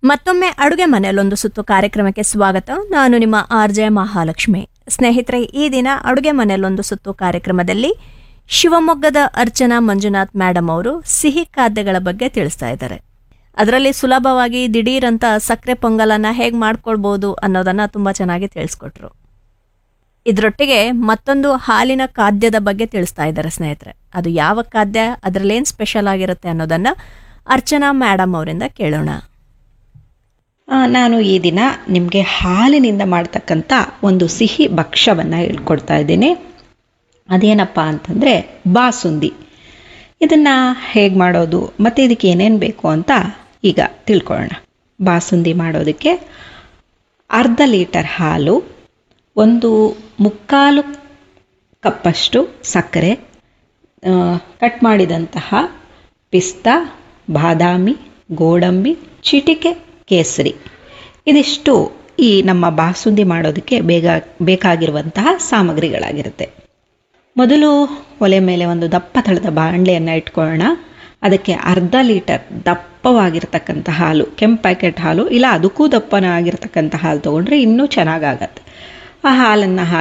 ಮತ್ತೊಮ್ಮೆ ಅಡುಗೆ ಮನೆಯಲ್ಲೊಂದು ಸುತ್ತು ಕಾರ್ಯಕ್ರಮಕ್ಕೆ ಸ್ವಾಗತ ನಾನು ನಿಮ್ಮ ಆರ್ ಜೆ ಮಹಾಲಕ್ಷ್ಮಿ ಸ್ನೇಹಿತರೆ ಈ ದಿನ ಅಡುಗೆ ಮನೆಯಲ್ಲೊಂದು ಸುತ್ತು ಕಾರ್ಯಕ್ರಮದಲ್ಲಿ ಶಿವಮೊಗ್ಗದ ಅರ್ಚನಾ ಮಂಜುನಾಥ್ ಮೇಡಮ್ ಅವರು ಸಿಹಿ ಖಾದ್ಯಗಳ ಬಗ್ಗೆ ತಿಳಿಸ್ತಾ ಇದ್ದಾರೆ ಅದರಲ್ಲಿ ಸುಲಭವಾಗಿ ದಿಢೀರ್ ಅಂತ ಸಕ್ಕರೆ ಪೊಂಗಲನ್ನ ಹೇಗೆ ಮಾಡ್ಕೊಳ್ಬೋದು ಅನ್ನೋದನ್ನ ತುಂಬಾ ಚೆನ್ನಾಗಿ ತಿಳಿಸ್ಕೊಟ್ರು ಇದರೊಟ್ಟಿಗೆ ಮತ್ತೊಂದು ಹಾಲಿನ ಖಾದ್ಯದ ಬಗ್ಗೆ ತಿಳಿಸ್ತಾ ಇದ್ದಾರೆ ಸ್ನೇಹಿತರೆ ಅದು ಯಾವ ಖಾದ್ಯ ಅದರಲ್ಲೇನು ಸ್ಪೆಷಲ್ ಆಗಿರುತ್ತೆ ಅನ್ನೋದನ್ನ ಅರ್ಚನಾ ಮೇಡಮ್ ಅವರಿಂದ ಕೇಳೋಣ ಆ, ನಾನು ಈ ದಿನ ನಿಮಗೆ ಹಾಲಿನಿಂದ ಮಾಡ್ತಕ್ಕಂಥ ಒಂದು ಸಿಹಿ ಭಕ್ಷ್ಯವನ್ನು ಹೇಳ್ಕೊಡ್ತಾ ಇದ್ದೀನಿ ಅದೇನಪ್ಪ ಅಂತಂದರೆ ಬಾಸುಂದಿ ಇದನ್ನು ಹೇಗೆ ಮಾಡೋದು ಮತ್ತು ಇದಕ್ಕೆ ಏನೇನು ಬೇಕು ಅಂತ ಈಗ ತಿಳ್ಕೊಳ್ಳೋಣ ಬಾಸುಂದಿ ಮಾಡೋದಕ್ಕೆ ಅರ್ಧ ಲೀಟರ್ ಹಾಲು ಒಂದು ಮುಕ್ಕಾಲು ಕಪ್ಪಷ್ಟು ಸಕ್ಕರೆ ಆ, ಕಟ್ ಮಾಡಿದಂತಹ ಪಿಸ್ತಾ ಬಾದಾಮಿ ಗೋಡಂಬಿ ಚಿಟಿಕೆ ಕೇಸರಿ ಇದಿಷ್ಟು ಈ ನಮ್ಮ ಬಾಸುಂದಿ ಮಾಡೋದಕ್ಕೆ ಬೇಗ ಬೇಕಾಗಿರುವಂತಹ ಸಾಮಗ್ರಿಗಳಾಗಿರುತ್ತೆ ಮೊದಲು ಒಲೆ ಮೇಲೆ ಒಂದು ದಪ್ಪ ತಳದ ಬಾಣಲೆಯನ್ನು ಇಟ್ಕೊಳ್ಳೋಣ ಅದಕ್ಕೆ ಅರ್ಧ ಲೀಟರ್ ದಪ್ಪವಾಗಿರ್ತಕ್ಕಂಥ ಹಾಲು ಕೆಂಪು ಪ್ಯಾಕೆಟ್ ಹಾಲು ಇಲ್ಲ ಅದಕ್ಕೂ ದಪ್ಪನ ಆಗಿರ್ತಕ್ಕಂಥ ಹಾಲು ತೊಗೊಂಡ್ರೆ ಇನ್ನೂ ಚೆನ್ನಾಗಾಗತ್ತೆ ಆ ಹಾಲನ್ನು